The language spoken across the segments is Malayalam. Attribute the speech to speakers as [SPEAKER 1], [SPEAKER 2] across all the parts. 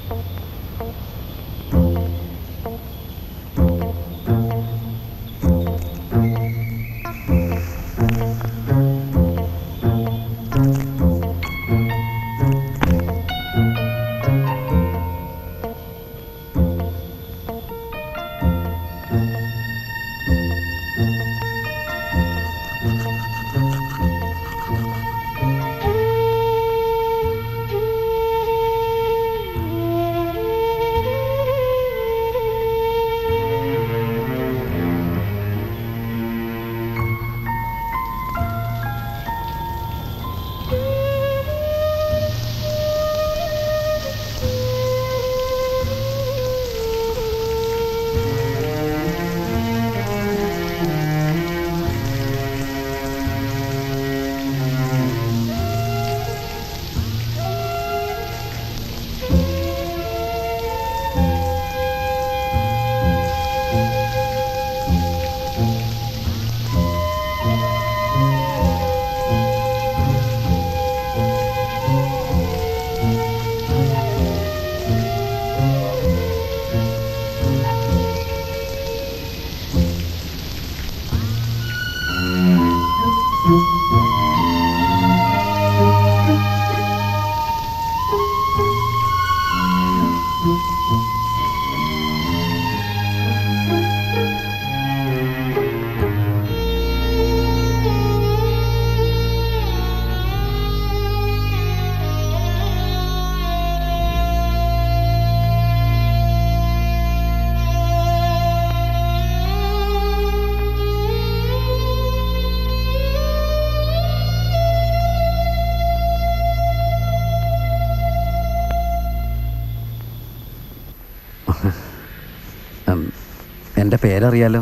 [SPEAKER 1] ഉം, എൻ്റെ പേരറിയാലോ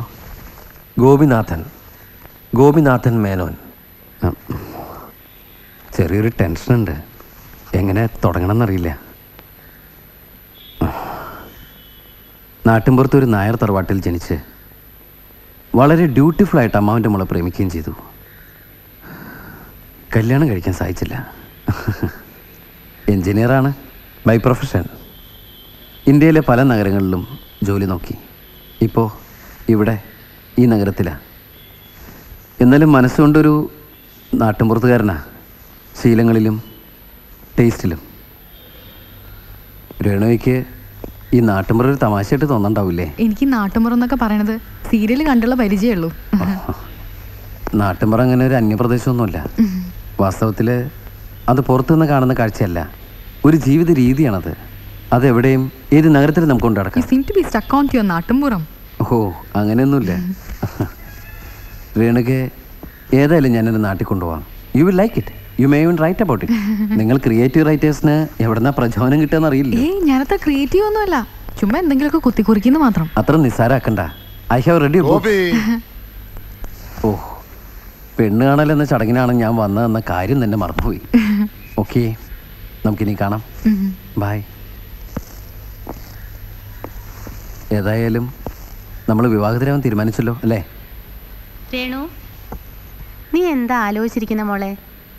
[SPEAKER 1] ഗോപിനാഥൻ ഗോപിനാഥൻ മേനോൻ ഉം, ചെറിയൊരു ടെൻഷനുണ്ട് എങ്ങനെ തുടങ്ങണമെന്നറിയില്ല നാട്ടിൻപുറത്ത് ഒരു നായർ തറവാട്ടിൽ ജനിച്ച് വളരെ ഡ്യൂട്ടിഫുൾ ആയിട്ട് അമ്മാവൻ്റെ മോളെ പ്രേമിക്കുകയും ചെയ്തു കല്യാണം കഴിക്കാൻ സാധിച്ചില്ല എൻജിനീയറാണ് ബൈ പ്രൊഫഷൻ ഇന്ത്യയിലെ പല നഗരങ്ങളിലും ജോലി നോക്കി ഇപ്പോൾ ഇവിടെ ഈ നഗരത്തിലാണ് എന്നാലും മനസ്സുകൊണ്ടൊരു നാട്ടിൻപുറത്തുകാരനാ ശീലങ്ങളിലും ടേസ്റ്റിലും രേണുവയ്ക്ക് ഈ നാട്ടിൻപുറം ഒരു തമാശയായിട്ട് തോന്നണ്ടാവില്ലേ
[SPEAKER 2] എനിക്ക് നാട്ടുമുറം എന്നൊക്കെ പറയണത് സീരിയൽ കണ്ടുള്ള പരിചയമുള്ളൂ
[SPEAKER 1] നാട്ടിൻപുറം അങ്ങനെ ഒരു അന്യപ്രദേശമൊന്നുമല്ല വാസ്തവത്തിൽ അത് പുറത്തുനിന്ന് കാണുന്ന കാഴ്ചയല്ല ഒരു ജീവിത രീതിയാണത് അതെവിടെയും ഏത് നഗരത്തിലും നമുക്ക് കൊണ്ടു
[SPEAKER 2] യു
[SPEAKER 1] നടക്കാം
[SPEAKER 2] seem to be stuck on to your നാട്ടുംപുറം
[SPEAKER 1] ഓ അങ്ങനെയൊന്നുമില്ല രേണുക്ക് ഏതായാലും ഞാനെൻ്റെ നാട്ടിൽ കൊണ്ടുപോകാം you will like it you may win write about it നിങ്ങൾ ക്രിയേറ്റീവ് റൈറ്റേഴ്സിന് എവിടെന്നാ പ്രചോദനം കിട്ടുകയെന്ന് അറിയില്ല
[SPEAKER 2] ഏയ് ഞാനത്ര ക്രിയേറ്റീവ് ഒന്നുമല്ല ചുമ്മാ എന്തെങ്കിലുമൊക്കെ കുത്തി കുറിക്കുന്നു മാത്രം
[SPEAKER 1] അത്ര നിസ്സാരാക്കണ്ട ഐ ഹാവ് റെഡി
[SPEAKER 3] ഗോപി
[SPEAKER 1] ഓ പെണ്ണ് കാണൽ എന്ന ചടങ്ങിനാണ് ഞാൻ വന്നതെന്ന കാര്യം തന്നെ മറന്നുപോയി ഓക്കെ നമുക്കിനി കാണാം
[SPEAKER 2] ഉം.
[SPEAKER 1] ബായ് ഏതായാലും നമ്മൾ വിവാഹത്തിനാവാൻ തീരുമാനിച്ചല്ലോ അല്ലേ
[SPEAKER 4] രേണു നീ എന്താ ആലോചിച്ചിരിക്കുന്ന മോളെ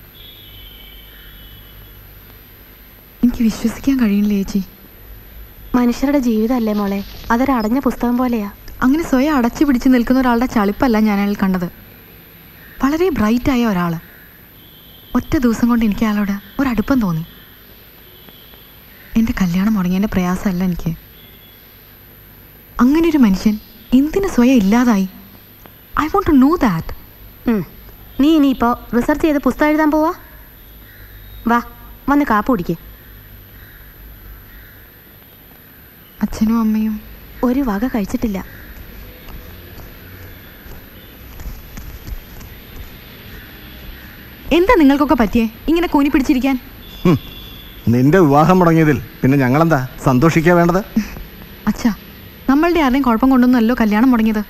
[SPEAKER 2] എനിക്ക് വിശ്വസിക്കാൻ കഴിയില്ല ചേച്ചി
[SPEAKER 4] മനുഷ്യരുടെ ജീവിതമല്ലേ മോളെ അതൊരു അടഞ്ഞ പുസ്തകം പോലെയാ
[SPEAKER 2] അങ്ങനെ സ്വയം അടച്ചു പിടിച്ച് നിൽക്കുന്ന ഒരാളുടെ ചളിപ്പല്ല ഞാൻ അയാൾ കണ്ടത് വളരെ ബ്രൈറ്റ് ആയ ഒരാൾ ഒറ്റ ദിവസം കൊണ്ട് എനിക്ക് അയാളോട് ഒരടുപ്പം തോന്നി എൻ്റെ കല്യാണം മുടങ്ങിയതിൻ്റെ പ്രയാസമല്ല എനിക്ക് അങ്ങനെ ഒരു മനുഷ്യൻ എന്തിനു സ്വയം ഇല്ലാതായി I want to know that
[SPEAKER 4] ഉം. നീ ഇനിയിപ്പോ റിസർച്ച് ചെയ്ത് പുസ്തകം എഴുതാൻ പോവാ വാ വന്ന് കാപ്പ് കുടിക്ക്
[SPEAKER 2] അച്ഛനും അമ്മയും
[SPEAKER 4] ഒരു വക കഴിച്ചിട്ടില്ല
[SPEAKER 2] എന്താ നിങ്ങൾക്കൊക്കെ പറ്റിയേ ഇങ്ങനെ കൂനി പിടിച്ചിരിക്കാൻ
[SPEAKER 3] ഹും. നിന്റെ വിവാഹം മുടങ്ങിയതിൽ പിന്നെ ഞങ്ങളെന്താ സന്തോഷിക്കാ വേണ്ടത്
[SPEAKER 2] അച്ഛാ നമ്മളുടെ ആരുടെയും കുഴപ്പം കൊണ്ടൊന്നുമല്ലോ കല്യാണം മുടങ്ങിയത്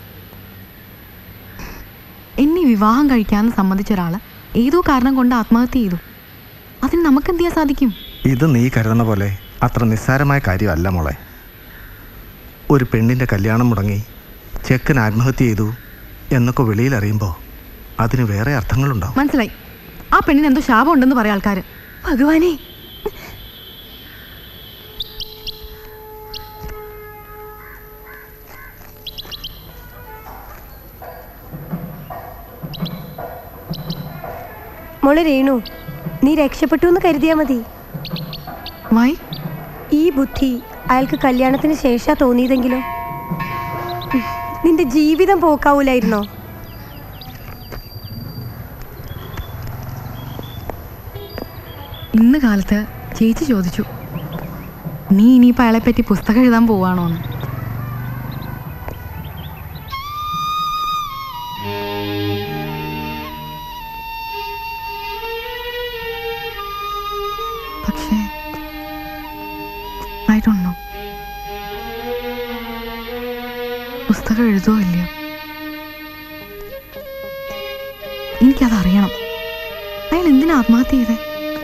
[SPEAKER 2] എന്നെ വിവാഹം കഴിക്കാമെന്ന് സമ്മതിച്ച ഒരാൾ ഏതോ കാരണം കൊണ്ട് ആത്മഹത്യ ചെയ്തു അതിന് നമുക്ക് എന്ത് ചെയ്യാൻ സാധിക്കും
[SPEAKER 3] ഇത് നീ കരുതുന്ന പോലെ അത്ര നിസ്സാരമായ കാര്യമല്ല മോളെ ഒരു പെണ്ണിൻ്റെ കല്യാണം മുടങ്ങി ചെക്കൻ ആത്മഹത്യ ചെയ്തു എന്നൊക്കെ വെളിയിൽ അറിയുമ്പോൾ അതിന് വേറെ അർത്ഥങ്ങളുണ്ടാവും
[SPEAKER 2] മനസ്സിലായി ആ പെണ്ണിന് എന്തോ ശാപം ഉണ്ടെന്ന് പറയാം ആൾക്കാർ
[SPEAKER 4] ഭഗവാനെ
[SPEAKER 5] മോളെ രേണു നീ രക്ഷപ്പെട്ടു എന്ന് കരുതിയാ മതി
[SPEAKER 2] വൈ
[SPEAKER 5] ഈ ബുദ്ധി അയാൾക്ക് കല്യാണത്തിന് ശേഷാ തോന്നിയതെങ്കിലോ ഉം, നിന്റെ ജീവിതം പോക്കാവൂലായിരുന്നോ
[SPEAKER 2] ഇന്ന് കാലത്ത് ചേച്ചി ചോദിച്ചു നീ ഇനിയിപ്പോൾ അയാളെ പറ്റി പുസ്തകം എഴുതാൻ പോവാണോ എന്ന് പക്ഷേ ഐ ഡോണ്ട് നോ പുസ്തകം എഴുതുമോ ഇല്ലയോ എനിക്കതറിയണം അയാൾ എന്തിനാ ആത്മഹത്യ ചെയ്തേ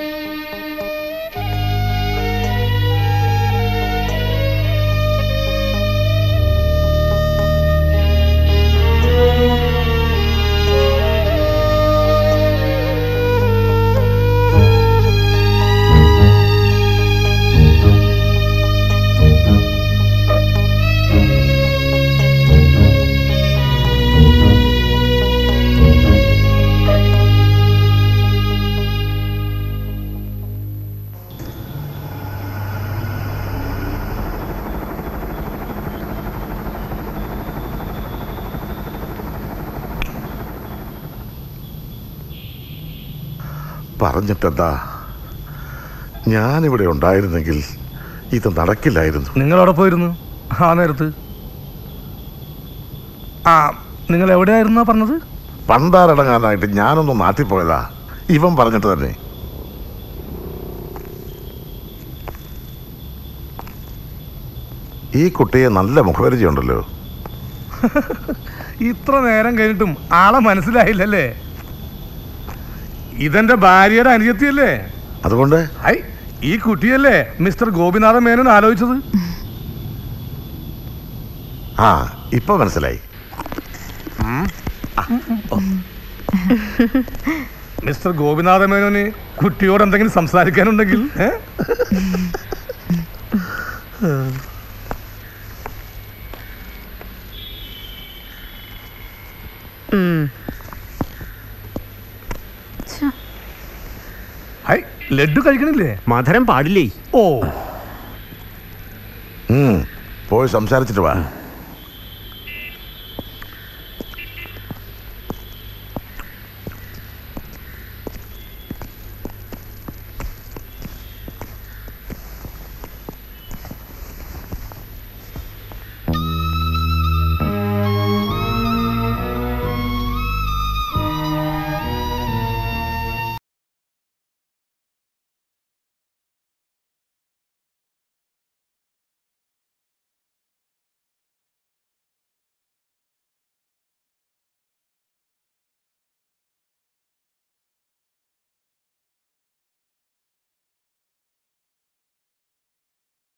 [SPEAKER 6] പറഞ്ഞിട്ടെന്താ ഞാനിവിടെ ഉണ്ടായിരുന്നെങ്കിൽ ഇത് നടക്കില്ലായിരുന്നു
[SPEAKER 7] നിങ്ങളവിടെ പോയിരുന്നു ആ നേരത്ത് ആ നിങ്ങൾ എവിടെയായിരുന്നാ പറഞ്ഞത്
[SPEAKER 6] പണ്ടാരടങ്ങാനായിട്ട് ഞാനൊന്ന് നാട്ടിൽ പോയതാ ഇവൻ പറഞ്ഞിട്ട് തന്നെ ഈ കുട്ടിയെ നല്ല മുഖപരിചയമുണ്ടല്ലോ
[SPEAKER 7] ഇത്ര നേരം കഴിഞ്ഞിട്ടും ആളെ മനസ്സിലായില്ലല്ലേ ഇതെന്റെ ഭാര്യയുടെ അനുജത്തിയല്ലേ
[SPEAKER 6] അതുകൊണ്ട്
[SPEAKER 7] ഐ ഈ കുട്ടിയല്ലേ മിസ്റ്റർ ഗോപിനാഥ മേനോൻ ആലോചിച്ചത്
[SPEAKER 6] ആ ഇപ്പൊ മനസ്സിലായി
[SPEAKER 7] മിസ്റ്റർ ഗോപിനാഥ മേനോന് കുട്ടിയോട് എന്തെങ്കിലും സംസാരിക്കാനുണ്ടെങ്കിൽ ഏ? ഹൈ ലഡു കഴിക്കണില്ലേ
[SPEAKER 8] മധുരം പാടില്ലേ
[SPEAKER 7] ഓ
[SPEAKER 6] ഉം, പോയി സംസാരിച്ചിട്ട് വാ